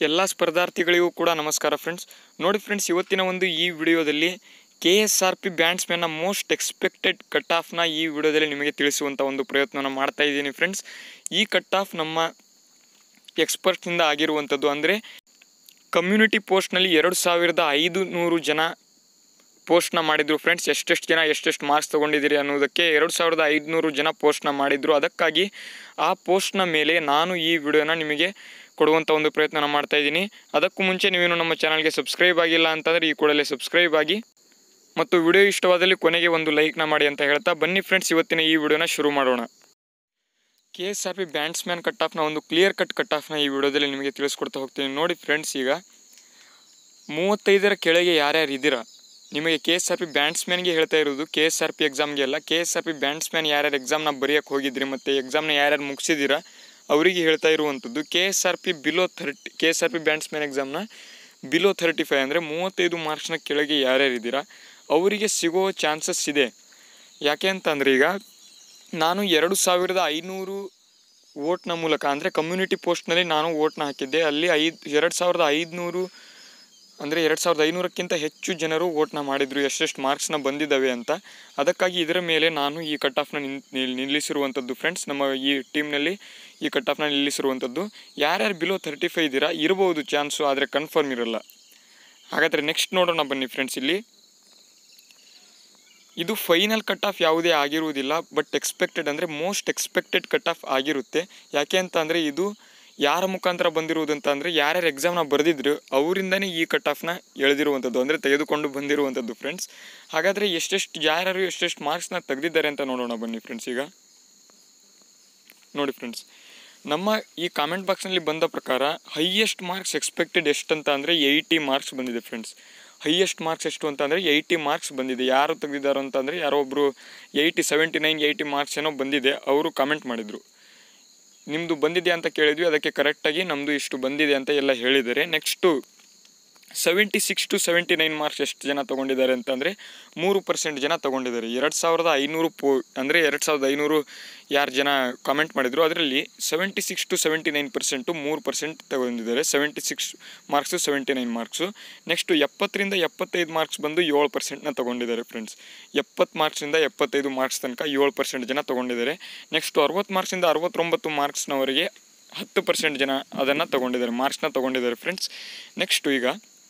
ಎಲ್ಲ ಸ್ಪರ್ಧಾರ್ಥಿಗಳಿಗೂ ಕೂಡ ನಮಸ್ಕಾರ ಫ್ರೆಂಡ್ಸ್ ನೋಡಿ ಫ್ರೆಂಡ್ಸ್ ಇವತ್ತಿನ ಒಂದು ಈ ವಿಡಿಯೋದಲ್ಲಿ ಕೆ ಎಸ್ ಆರ್ ಪಿ ಬ್ಯಾಂಡ್ಸ್ಮ್ಯಾನ್ನ ಮೋಸ್ಟ್ ಎಕ್ಸ್ಪೆಕ್ಟೆಡ್ ಕಟ್ ಆಫ್ನ ಈ ವಿಡಿಯೋದಲ್ಲಿ ನಿಮಗೆ ತಿಳಿಸುವಂಥ ಒಂದು ಪ್ರಯತ್ನವನ್ನು ಮಾಡ್ತಾ ಇದ್ದೀನಿ ಫ್ರೆಂಡ್ಸ್ ಈ ಕಟ್ ಆಫ್ ನಮ್ಮ ಎಕ್ಸ್ಪರ್ಟ್ನಿಂದ ಆಗಿರುವಂಥದ್ದು ಅಂದರೆ ಕಮ್ಯುನಿಟಿ ಪೋಸ್ಟ್ನಲ್ಲಿ ಎರಡು ಸಾವಿರದ ಐದು ನೂರು ಜನ ಪೋಸ್ಟ್ನ ಮಾಡಿದ್ರು ಫ್ರೆಂಡ್ಸ್ ಎಷ್ಟೆಷ್ಟು ಜನ ಎಷ್ಟೆಷ್ಟು ಮಾರ್ಕ್ಸ್ ತೊಗೊಂಡಿದ್ದೀರಿ ಅನ್ನೋದಕ್ಕೆ ಎರಡು ಸಾವಿರದ ಐದುನೂರು ಜನ ಪೋಸ್ಟ್ನ ಮಾಡಿದ್ರು ಅದಕ್ಕಾಗಿ ಆ ಪೋಸ್ಟ್ನ ಮೇಲೆ ನಾನು ಈ ವಿಡಿಯೋನ ನಿಮಗೆ ಕೊಡುವಂಥ ಒಂದು ಪ್ರಯತ್ನ ಮಾಡ್ತಾ ಇದ್ದೀನಿ ಅದಕ್ಕೂ ಮುಂಚೆ ನೀವೇನು ನಮ್ಮ ಚಾನಲ್ಗೆ ಸಬ್ಸ್ಕ್ರೈಬ್ ಆಗಿಲ್ಲ ಅಂತಂದರೆ ಈ ಕೂಡಲೇ ಸಬ್ಸ್ಕ್ರೈಬ್ ಆಗಿ ಮತ್ತು ವಿಡಿಯೋ ಇಷ್ಟವಾದಲ್ಲಿ ಕೊನೆಗೆ ಒಂದು ಲೈಕ್ನ ಮಾಡಿ ಅಂತ ಹೇಳ್ತಾ ಬನ್ನಿ ಫ್ರೆಂಡ್ಸ್ ಇವತ್ತಿನ ಈ ವಿಡಿಯೋನ ಶುರು ಮಾಡೋಣ K S R P bandsman cut ಆಫ್ನ ಒಂದು ಕ್ಲಿಯರ್ ಕಟ್ ಕಟ್ ಆಫ್ನ ಈ ವಿಡಿಯೋದಲ್ಲಿ ನಿಮಗೆ ತಿಳಿಸ್ಕೊಡ್ತಾ ಹೋಗ್ತೀನಿ ನೋಡಿ ಫ್ರೆಂಡ್ಸ್ ಈಗ ಮೂವತ್ತೈದರ ಕೆಳಗೆ ಯಾರ್ಯಾರು ಇದ್ದೀರಾ ನಿಮಗೆ ಕೆ ಎಸ್ ಆರ್ ಪಿ ಬ್ಯಾಂಡ್ಸ್ಮ್ಯಾನ್ಗೆ ಹೇಳ್ತಾ ಇರೋದು ಕೆ ಎಸ್ ಆರ್ ಪಿ ಎಕ್ಸಾಮ್ಗೆ ಅಲ್ಲ K S R P bandsman ಯಾರ್ಯಾರು ಎಕ್ಸಾಮ್ನ ಬರೆಯೋಕ್ಕೆ ಹೋಗಿದ್ರಿ ಮತ್ತು ಎಕ್ಸಾಮ್ನ ಯಾರ್ಯಾರು ಮುಗಿಸಿದ್ದೀರಾ ಅವರಿಗೆ ಹೇಳ್ತಾ ಇರುವಂಥದ್ದು K S R P below thirty K S R P bandsman ಎಕ್ಸಾಮ್ನ ಬಿಲೋ ಥರ್ಟಿ ಫೈವ್ ಅಂದರೆ ಮೂವತ್ತೈದು ಮಾರ್ಕ್ಸ್ನ ಕೆಳಗೆ ಯಾರ್ಯಾರು ಇದ್ದೀರಾ ಅವರಿಗೆ ಸಿಗೋ ಚಾನ್ಸಸ್ ಇದೆ ಯಾಕೆ ಅಂತಂದರೆ ಈಗ ನಾನು ಎರಡು ಸಾವಿರದ ಐನೂರು ವೋಟ್ನ ಮೂಲಕ ಅಂದರೆ ಕಮ್ಯುನಿಟಿ ಪೋಸ್ಟ್ನಲ್ಲಿ ನಾನು ವೋಟ್ನ ಹಾಕಿದ್ದೆ ಅಲ್ಲಿ ಐದು ಎರಡು ಸಾವಿರದ ಐದುನೂರು ಅಂದರೆ ಎರಡು ಸಾವಿರದ ಐನೂರಕ್ಕಿಂತ ಹೆಚ್ಚು ಜನರು ವೋಟ್ನ ಮಾಡಿದರು ಎಷ್ಟೆಷ್ಟು ಮಾರ್ಕ್ಸ್ನ ಬಂದಿದ್ದಾವೆ ಅಂತ ಅದಕ್ಕಾಗಿ ಇದರ ಮೇಲೆ ನಾನು ಈ ಕಟ್ ಆಫ್ನ ನಿಲ್ ನಿಲ್ಲಿಸಿರುವಂಥದ್ದು ಫ್ರೆಂಡ್ಸ್ ನಮ್ಮ ಈ ಟೀಮ್ನಲ್ಲಿ ಈ ಕಟ್ ಆಫ್ನ ನಿಲ್ಲಿಸಿರುವಂಥದ್ದು ಯಾರ್ಯಾರು ಬಿಲೋ ತರ್ಟಿ ಫೈವ್ ಇದ್ದೀರಾ ಇರ್ಬೋದು ಚಾನ್ಸು ಆದರೆ ಕನ್ಫರ್ಮ್ ಇರಲ್ಲ ಹಾಗಾದರೆ ನೆಕ್ಸ್ಟ್ ನೋಡೋಣ ಬನ್ನಿ ಫ್ರೆಂಡ್ಸ್ ಇಲ್ಲಿ ಇದು ಫೈನಲ್ ಕಟ್ ಆಫ್ ಯಾವುದೇ ಆಗಿರುವುದಿಲ್ಲ ಬಟ್ ಎಕ್ಸ್ಪೆಕ್ಟೆಡ್ ಅಂದರೆ ಮೋಸ್ಟ್ ಎಕ್ಸ್ಪೆಕ್ಟೆಡ್ ಕಟ್ ಆಫ್ ಆಗಿರುತ್ತೆ ಯಾಕೆ ಅಂತ ಅಂದರೆ ಇದು ಯಾರ ಮುಖಾಂತರ ಬಂದಿರುವುದು ಅಂತ ಅಂದರೆ ಯಾರ್ಯಾರು ಎಕ್ಸಾಮ್ನ ಬರೆದಿದ್ರು ಅವರಿಂದನೇ ಈ ಕಟ್ ಆಫ್ನ ಎಳೆದಿರುವಂಥದ್ದು ಅಂದರೆ ತೆಗೆದುಕೊಂಡು ಬಂದಿರುವಂಥದ್ದು ಫ್ರೆಂಡ್ಸ್ ಹಾಗಾದರೆ ಎಷ್ಟೆಷ್ಟು ಯಾರ್ಯಾರು ಎಷ್ಟೆಷ್ಟು ಮಾರ್ಕ್ಸ್ನ ತೆಗೆದಿದ್ದಾರೆ ಅಂತ ನೋಡೋಣ ಬನ್ನಿ ಫ್ರೆಂಡ್ಸ್ ಈಗ ನೋಡಿ ಫ್ರೆಂಡ್ಸ್ ನಮ್ಮ ಈ ಕಾಮೆಂಟ್ ಬಾಕ್ಸ್ನಲ್ಲಿ ಬಂದ ಪ್ರಕಾರ ಹೈಯೆಸ್ಟ್ ಮಾರ್ಕ್ಸ್ ಎಕ್ಸ್ಪೆಕ್ಟೆಡ್ ಎಷ್ಟಂತ ಅಂದರೆ ಏಯ್ಟಿ ಮಾರ್ಕ್ಸ್ ಬಂದಿದೆ ಫ್ರೆಂಡ್ಸ್ ಹೈಯೆಸ್ಟ್ ಮಾರ್ಕ್ಸ್ ಎಷ್ಟು ಅಂತಂದರೆ ಏಯ್ಟಿ ಮಾರ್ಕ್ಸ್ ಬಂದಿದೆ ಯಾರು ತೆಗೆದಿದ್ದಾರೆ ಅಂತಂದರೆ ಯಾರೋ ಒಬ್ಬರು eighty seventy nine eighty marks ಏನೋ ಬಂದಿದೆ ಅವರು ಕಾಮೆಂಟ್ ಮಾಡಿದರು ನಿಮ್ಮದು ಬಂದಿದೆ ಅಂತ ಕೇಳಿದ್ವಿ ಅದಕ್ಕೆ ಕರೆಕ್ಟಾಗಿ ನಮ್ಮದು ಇಷ್ಟು ಬಂದಿದೆ ಅಂತ ಎಲ್ಲ ಹೇಳಿದ್ದಾರೆ next seventy six to seventy nine marks ಎಷ್ಟು ಜನ ತೊಗೊಂಡಿದ್ದಾರೆ ಅಂತಂದರೆ ಮೂರು ಪರ್ಸೆಂಟ್ ಜನ ತೊಗೊಂಡಿದ್ದಾರೆ ಎರಡು ಸಾವಿರದ ಐನೂರು ಪೋ ಅಂದರೆ ಎರಡು ಸಾವಿರದ ಐನೂರು ಯಾರು ಜನ ಕಾಮೆಂಟ್ ಮಾಡಿದರು ಅದರಲ್ಲಿ seventy six to seventy nine percent ಮೂರು ಪರ್ಸೆಂಟ್ ತಗೊಂಡಿದ್ದಾರೆ seventy six marks seventy nine marks next ಎಪ್ಪತ್ತರಿಂದ ಎಪ್ಪತ್ತೈದು ಮಾರ್ಕ್ಸ್ ಬಂದು ಏಳು ಪರ್ಸೆಂಟ್ನ ತೊಗೊಂಡಿದ್ದಾರೆ ಫ್ರೆಂಡ್ಸ್ ಎಪ್ಪತ್ತು ಮಾರ್ಕ್ಸಿಂದ ಎಪ್ಪತ್ತೈದು ಮಾರ್ಕ್ಸ್ ತನಕ ಏಳು ಪರ್ಸೆಂಟ್ ಜನ ತೊಗೊಂಡಿದ್ದಾರೆ ನೆಕ್ಸ್ಟು ಅರವತ್ತು ಮಾರ್ಕ್ಸಿಂದ ಅರವತ್ತೊಂಬತ್ತು ಮಾರ್ಕ್ಸ್ನವರೆಗೆ ಹತ್ತು ಪರ್ಸೆಂಟ್ ಜನ ಅದನ್ನು ತೊಗೊಂಡಿದ್ದಾರೆ ಮಾರ್ಕ್ಸ್ನ ತೊಗೊಂಡಿದ್ದಾರೆ ಫ್ರೆಂಡ್ಸ್ ನೆಕ್ಸ್ಟು ಈಗ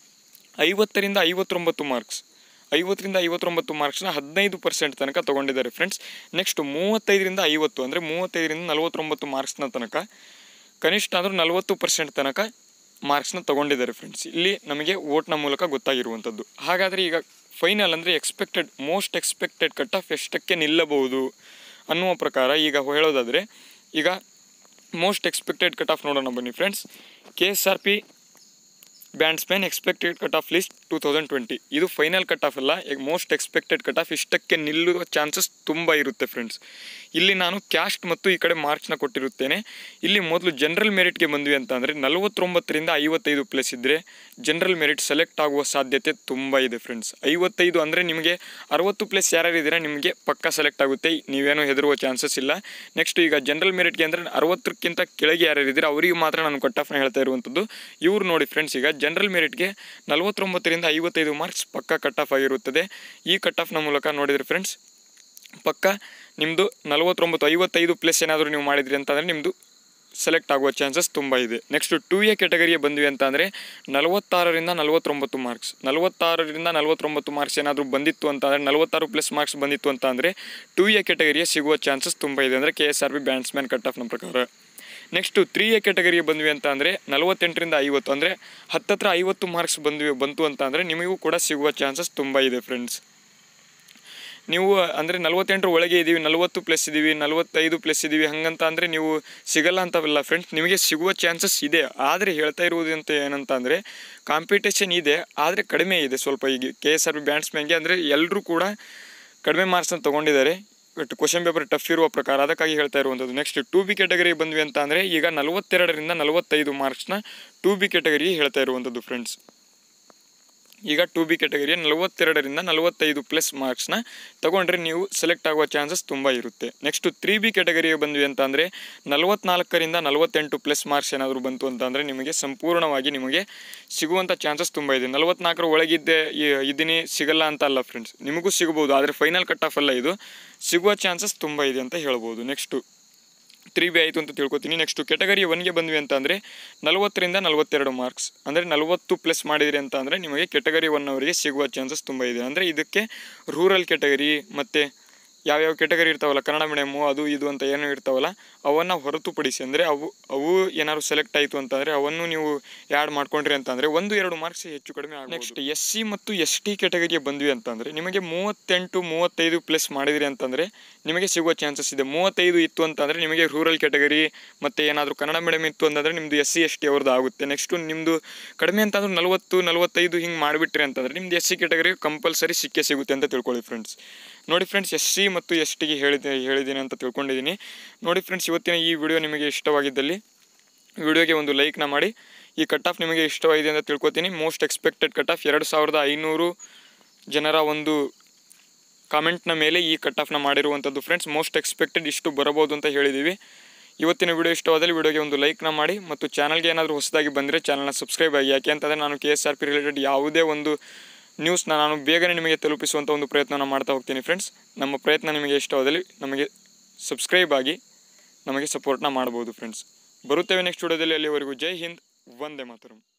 ಐವತ್ತರಿಂದ ಐವತ್ತೊಂಬತ್ತು ಮಾರ್ಕ್ಸ್ ಐವತ್ತರಿಂದ ಐವತ್ತೊಂಬತ್ತು ಮಾರ್ಕ್ಸ್ನ ಹದಿನೈದು ಪರ್ಸೆಂಟ್ ತನಕ ತೊಗೊಂಡಿದ್ದಾರೆ ಫ್ರೆಂಡ್ಸ್ ನೆಕ್ಸ್ಟ್ ಮೂವತ್ತೈದರಿಂದ ಐವತ್ತು ಅಂದರೆ ಮೂವತ್ತೈದರಿಂದ ನಲವತ್ತೊಂಬತ್ತು ಮಾರ್ಕ್ಸ್ನ ತನಕ ಕನಿಷ್ಠ ಅಂದರೂ ನಲವತ್ತು ಪರ್ಸೆಂಟ್ ತನಕ ಮಾರ್ಕ್ಸ್ನ ತೊಗೊಂಡಿದ್ದಾರೆ ಫ್ರೆಂಡ್ಸ್ ಇಲ್ಲಿ ನಮಗೆ ವೋಟ್ನ ಮೂಲಕ ಗೊತ್ತಾಗಿರುವಂಥದ್ದು ಹಾಗಾದರೆ ಈಗ ಫೈನಲ್ ಅಂದರೆ expected most expected cut off ಎಷ್ಟಕ್ಕೆ ನಿಲ್ಲಬಹುದು ಅನ್ನುವ ಪ್ರಕಾರ ಈಗ ಹೇಳೋದಾದರೆ ಈಗ ಮೋಸ್ಟ್ ಎಕ್ಸ್ಪೆಕ್ಟೆಡ್ ಕಟ್ ಆಫ್ ನೋಡೋಣ ಬನ್ನಿ friends K S R P bandsman expected cut off list two thousand twenty ಇದು ಫೈನಲ್ ಕಟ್ ಆಫ್ ಅಲ್ಲ ಈಗ ಮೋಸ್ಟ್ ಎಕ್ಸ್ಪೆಕ್ಟೆಡ್ ಕಟ್ ಆಫ್ ಇಷ್ಟಕ್ಕೆ ನಿಲ್ಲುವ ಚಾನ್ಸಸ್ ತುಂಬ ಇರುತ್ತೆ ಫ್ರೆಂಡ್ಸ್ ಇಲ್ಲಿ ನಾನು ಕ್ಯಾಸ್ಟ್ ಮತ್ತು ಈ ಕಡೆ ಮಾರ್ಕ್ಸ್ನ ಕೊಟ್ಟಿರುತ್ತೇನೆ ಇಲ್ಲಿ ಮೊದಲು ಜನರಲ್ ಮೆರಿಟ್ಗೆ ಬಂದ್ವಿ ಅಂತ ಅಂದರೆ ನಲವತ್ತೊಂಬತ್ತರಿಂದ ಐವತ್ತೈದು ಪ್ಲಸ್ ಇದ್ದರೆ ಜನರಲ್ ಮೆರಿಟ್ ಸೆಲೆಕ್ಟ್ ಆಗುವ ಸಾಧ್ಯತೆ ತುಂಬ ಇದೆ ಫ್ರೆಂಡ್ಸ್ ಐವತ್ತೈದು ಅಂದರೆ ನಿಮಗೆ ಅರವತ್ತು ಪ್ಲಸ್ ಯಾರ್ಯಾರು ಇದ್ದೀರಾ ನಿಮಗೆ ಪಕ್ಕ ಸೆಲೆಕ್ಟ್ ಆಗುತ್ತೆ ನೀವೇನು ಹೆದರುವ ಚಾನ್ಸಸ್ ಇಲ್ಲ ನೆಕ್ಸ್ಟ್ ಈಗ ಜನರಲ್ ಮೆರಿಟ್ಗೆ ಅಂದರೆ ಅರವತ್ತಕ್ಕಿಂತ ಕೆಳಗೆ ಯಾರ್ಯಾರು ಇದ್ದೀರಾ ಅವರಿಗೆ ಮಾತ್ರ ನಾನು ಕಟ್ ಆಫ್ನ ಹೇಳ್ತಾ ಇರುವಂಥದ್ದು ಇವ್ರು ನೋಡಿ ಫ್ರೆಂಡ್ಸ್ ಈಗ ಜನರಲ್ ಮೆರಿಟ್ಗೆ ನಲವತ್ತೊಂಬತ್ತರಿಂದ ಐವತ್ತೈದು ಮಾರ್ಕ್ಸ್ ಪಕ್ಕ ಕಟ್ ಆಫ್ ಆಗಿರುತ್ತದೆ ಈ ಕಟ್ ಆಫ್ನ ಮೂಲಕ ನೋಡಿದರೆ ಫ್ರೆಂಡ್ಸ್ ಪಕ್ಕ ನಿಮ್ಮದು ನಲವತ್ತೊಂಬತ್ತು ಐವತ್ತೈದು ಪ್ಲಸ್ ಏನಾದರೂ ನೀವು ಮಾಡಿದ್ರಿ ಅಂತಂದರೆ ನಿಮ್ಮದು ಸೆಲೆಕ್ಟ್ ಆಗುವ ಚಾನ್ಸಸ್ ತುಂಬ ಇದೆ ನೆಕ್ಸ್ಟ್ ಟೂ ಎ ಕೆಟಗರಿಗೆ ಬಂದ್ವಿ ಅಂತ ಅಂದರೆ ನಲವತ್ತಾರರಿಂದ ನಲವತ್ತೊಂಬತ್ತು ಮಾರ್ಕ್ಸ್ ನಲವತ್ತಾರರಿಂದ ನಲವತ್ತೊಂಬತ್ತು ಮಾರ್ಕ್ಸ್ ಏನಾದರೂ ಬಂದಿತ್ತು ಅಂತ ಅಂದರೆ ನಲವತ್ತಾರು ಪ್ಲಸ್ ಮಾರ್ಕ್ಸ್ ಬಂದಿತ್ತು ಅಂತ ಅಂದರೆ ಟೂ ಎ ಕೆಟಗರಿಯ ಸಿಗುವ ಚಾನ್ಸಸ್ ತುಂಬ ಇದೆ ಅಂದರೆ K S R B bandsman cut ಆಫ್ನ ಪ್ರಕಾರ ನೆಕ್ಸ್ಟು ತ್ರೀ ಎ ಕೆಟಗರಿಗೆ ಬಂದ್ವಿ ಅಂತ ಅಂದರೆ ನಲವತ್ತೆಂಟರಿಂದ ಐವತ್ತು ಅಂದರೆ ಹತ್ತತ್ರ ಐವತ್ತು ಮಾರ್ಕ್ಸ್ ಬಂದ್ವಿ ಬಂತು ಅಂತ ಅಂದರೆ ನಿಮಗೂ ಕೂಡ ಸಿಗುವ ಚಾನ್ಸಸ್ ತುಂಬ ಇದೆ ಫ್ರೆಂಡ್ಸ್ ನೀವು ಅಂದರೆ ನಲವತ್ತೆಂಟರ ಒಳಗೆ ಇದ್ದೀವಿ ನಲವತ್ತು ಪ್ಲಸ್ ಇದ್ದೀವಿ ನಲವತ್ತೈದು ಪ್ಲಸ್ ಇದ್ದೀವಿ ಹಂಗಂತ ಅಂದರೆ ನೀವು ಸಿಗಲ್ಲ ಅಂತವಲ್ಲ ಫ್ರೆಂಡ್ಸ್ ನಿಮಗೆ ಸಿಗುವ ಚಾನ್ಸಸ್ ಇದೆ ಆದರೆ ಹೇಳ್ತಾ ಇರುವುದಂತ ಏನಂತ ಅಂದರೆ ಕಾಂಪಿಟೇಷನ್ ಇದೆ ಆದರೆ ಕಡಿಮೆ ಇದೆ ಸ್ವಲ್ಪ ಈಗ ಕೆ ಎಸ್ ಆರ್ ಬಿ ಬ್ಯಾಂಡ್ಸ್ಮ್ಯಾನ್ಗೆ ಅಂದರೆ ಎಲ್ಲರೂ ಕೂಡ ಕಡಿಮೆ ಮಾರ್ಕ್ಸ್ನ ತೊಗೊಂಡಿದ್ದಾರೆ ಬಟ್ ಕ್ವಶನ್ ಪೇಪರ್ ಟಫ್ ಇರುವ ಪ್ರಕಾರ ಅದಕ್ಕಾಗಿ ಹೇಳ್ತಾ ಇರುವಂಥದ್ದು ನೆಕ್ಸ್ಟ್ ಟೂ ಬಿ ಕೆಟಗರಿಗೆ ಬಂದ್ವಿ ಅಂತ ಅಂದರೆ ಈಗ ನಲವತ್ತೆರಡರಿಂದ ನಲವತ್ತೈದು ಮಾರ್ಕ್ಸ್ನ ಟೂ ಬಿ ಕೆಟಗರಿಗೆ ಹೇಳ್ತಾ ಇರುವಂಥದ್ದು ಫ್ರೆಂಡ್ಸ್ ಈಗ ಟು ಬಿ ಕ್ಯಾಟಗರಿಯ ನಲವತ್ತೆರಡರಿಂದ ನಲವತ್ತೈದು ಪ್ಲಸ್ ಮಾರ್ಕ್ಸ್ನ ತಗೊಂಡ್ರೆ ನೀವು ಸೆಲೆಕ್ಟ್ ಆಗುವ ಚಾನ್ಸಸ್ ತುಂಬ ಇರುತ್ತೆ ನೆಕ್ಸ್ಟು ತ್ರೀ ಬಿ ಕ್ಯಾಟಗರಿಗೆ ಬಂದ್ವಿ ಅಂತ ಅಂದರೆ ನಲವತ್ನಾಲ್ಕರಿಂದ ನಲವತ್ತೆಂಟು ಪ್ಲಸ್ ಮಾರ್ಕ್ಸ್ ಏನಾದರೂ ಬಂತು ಅಂತ ಅಂದರೆ ನಿಮಗೆ ಸಂಪೂರ್ಣವಾಗಿ ನಿಮಗೆ ಸಿಗುವಂಥ ಚಾನ್ಸಸ್ ತುಂಬ ಇದೆ ನಲವತ್ನಾಲ್ಕರ ಒಳಗಿದ್ದೆ ಈ- ಇದೀನಿ ಸಿಗಲ್ಲ ಅಂತ ಅಲ್ಲ ಫ್ರೆಂಡ್ಸ್ ನಿಮಗೂ ಸಿಗ್ಬೋದು ಆದರೆ ಫೈನಲ್ ಕಟ್ ಆಫ್ ಅಲ್ಲ ಇದು ಸಿಗುವ ಚಾನ್ಸಸ್ ತುಂಬ ಇದೆ ಅಂತ ಹೇಳ್ಬೋದು ನೆಕ್ಸ್ಟು ತ್ರೀ ಬಿ ಆಯಿತು ಅಂತ ತಿಳ್ಕೊತೀನಿ ನೆಕ್ಸ್ಟು ಕೆಟಗರಿ ಒನ್ಗೆ ಬಂದ್ವಿ ಅಂತ ಅಂದರೆ ನಲವತ್ತರಿಂದ ನಲವತ್ತೆರಡು ಮಾರ್ಕ್ಸ್ ಅಂದರೆ ನಲವತ್ತು ಪ್ಲಸ್ ಮಾಡಿದಿರಿ ಅಂತ ಅಂದರೆ ನಿಮಗೆ ಕೆಟಗರಿ ಒನ್ ಅವರಿಗೆ ಸಿಗುವ ಚಾನ್ಸಸ್ ತುಂಬ ಇದೆ ಅಂದರೆ ಇದಕ್ಕೆ ರೂರಲ್ ಕೆಟಗರಿ ಮತ್ತು ಯಾವ್ಯಾವ ಕೆಟಗರಿ ಇರ್ತಾವಲ್ಲ ಕನ್ನಡ ಮೀಡಿಯಮ್ಮು ಅದು ಇದು ಅಂತ ಏನು ಇರ್ತಾವಲ್ಲ ಅವನ್ನು ಹೊರತುಪಡಿಸಿ ಅಂದರೆ ಅವು ಅವು ಏನಾದ್ರು ಸೆಲೆಕ್ಟ್ ಆಯಿತು ಅಂತಂದರೆ ಅವನ್ನು ನೀವು ಆ್ಯಡ್ ಮಾಡ್ಕೊಂಡ್ರಿ ಅಂತಂದರೆ ಒಂದು ಎರಡು ಮಾರ್ಕ್ಸ್ ಹೆಚ್ಚು ಕಡಿಮೆ ಆಗ ನೆಕ್ಸ್ಟ್ ಎಸ್ ಸಿ ಮತ್ತು ಎಸ್ ಟಿ ಕೆಟಗರಿಗೆ ಬಂದ್ವಿ ಅಂತಂದರೆ ನಿಮಗೆ ಮೂವತ್ತೆಂಟು ಮೂವತ್ತೈದು ಪ್ಲಸ್ ಮಾಡಿದಿರಿ ಅಂತಂದರೆ ನಿಮಗೆ ಸಿಗುವ ಚಾನ್ಸಸ್ ಇದೆ ಮೂವತ್ತೈದು ಇತ್ತು ಅಂತಂದರೆ ನಿಮಗೆ ರೂರಲ್ ಕೆಟಗರಿ ಮತ್ತು ಏನಾದರೂ ಕನ್ನಡ ಮೀಡಿಯಮ್ ಇತ್ತು ಅಂತಂದರೆ ನಿಮ್ಮದು ಎಸ್ ಸಿ ಎಸ್ ಟಿ ಅವ್ರದ್ದು ಆಗುತ್ತೆ ನೆಕ್ಸ್ಟು ನಿಮ್ಮದು ಕಡಿಮೆ ಅಂತಂದ್ರೆ ನಲವತ್ತು ನಲವತ್ತೈದು ಹಿಂಗೆ ಮಾಡಿಬಿಟ್ರಿ ಅಂತಂದರೆ ನಿಮ್ದು ಎಸ್ ಸಿ ಕೆಟಗರಿ ಕಂಪಲ್ಸರಿ ಸಿಕ್ಕೇ ಸಿಗುತ್ತೆ ಅಂತ ತಿಳ್ಕೊಳ್ಳಿ ಫ್ರೆಂಡ್ಸ್ ನೋಡಿ ಫ್ರೆಂಡ್ಸ್ ಎಸ್ ಸಿ ಮತ್ತು ಎಸ್ ಟಿಗೆ ಹೇಳಿದೆ ಹೇಳಿದ್ದೀನಿ ಅಂತ ತಿಳ್ಕೊಂಡಿದ್ದೀನಿ ನೋಡಿ ಫ್ರೆಂಡ್ಸ್ ಇವತ್ತಿನ ಈ ವಿಡಿಯೋ ನಿಮಗೆ ಇಷ್ಟವಾಗಿದ್ದಲ್ಲಿ ವಿಡಿಯೋಗೆ ಒಂದು ಲೈಕ್ನ ಮಾಡಿ ಈ ಕಟ್ ಆಫ್ ನಿಮಗೆ ಇಷ್ಟವಾಗಿದೆ ಅಂತ ತಿಳ್ಕೊತೀನಿ ಮೋಸ್ಟ್ ಎಕ್ಸ್ಪೆಕ್ಟೆಡ್ ಕಟ್ ಆಫ್ ಎರಡು ಸಾವಿರದ ಐನೂರು ಜನರ ಒಂದು ಕಾಮೆಂಟ್ನ ಮೇಲೆ ಈ ಕಟ್ ಆಫ್ನ ಮಾಡಿರುವಂಥದ್ದು ಫ್ರೆಂಡ್ಸ್ ಮೋಸ್ಟ್ ಎಕ್ಸ್ಪೆಕ್ಟೆಡ್ ಇಷ್ಟು ಬರಬಹುದು ಅಂತ ಹೇಳಿದ್ದೀವಿ ಇವತ್ತಿನ ವಿಡಿಯೋ ಇಷ್ಟವಾದಲ್ಲಿ ವಿಡಿಯೋಗೆ ಒಂದು ಲೈಕ್ನ ಮಾಡಿ ಮತ್ತು ಚಾನಲ್ಗೆ ಏನಾದರೂ ಹೊಸದಾಗಿ ಬಂದರೆ ಚಾನಲ್ನ ಸಬ್ಸ್ಕ್ರೈಬ್ ಆಗಿ ಯಾಕೆ ಅಂತಂದರೆ ನಾನು K S R P related ಯಾವುದೇ ಒಂದು ನ್ಯೂಸ್ನ ನಾನು ಬೇಗನೆ ನಿಮಗೆ ತಲುಪಿಸುವಂಥ ಒಂದು ಪ್ರಯತ್ನನ ಮಾಡ್ತಾ ಹೋಗ್ತೀನಿ ಫ್ರೆಂಡ್ಸ್ ನಮ್ಮ ಪ್ರಯತ್ನ ನಿಮಗೆ ಇಷ್ಟವಾದಲ್ಲಿ ನಮಗೆ ಸಬ್ಸ್ಕ್ರೈಬ್ ಆಗಿ ನಮಗೆ ಸಪೋರ್ಟ್ನ ಮಾಡ್ಬೋದು ಫ್ರೆಂಡ್ಸ್ ಬರುತ್ತೇವೆ ನೆಕ್ಸ್ಟ್ ವಿಡಿಯೋದಲ್ಲಿ ಅಲ್ಲಿವರೆಗೂ ಜೈ ಹಿಂದ್ ವಂದೇ ಮಾತರಂ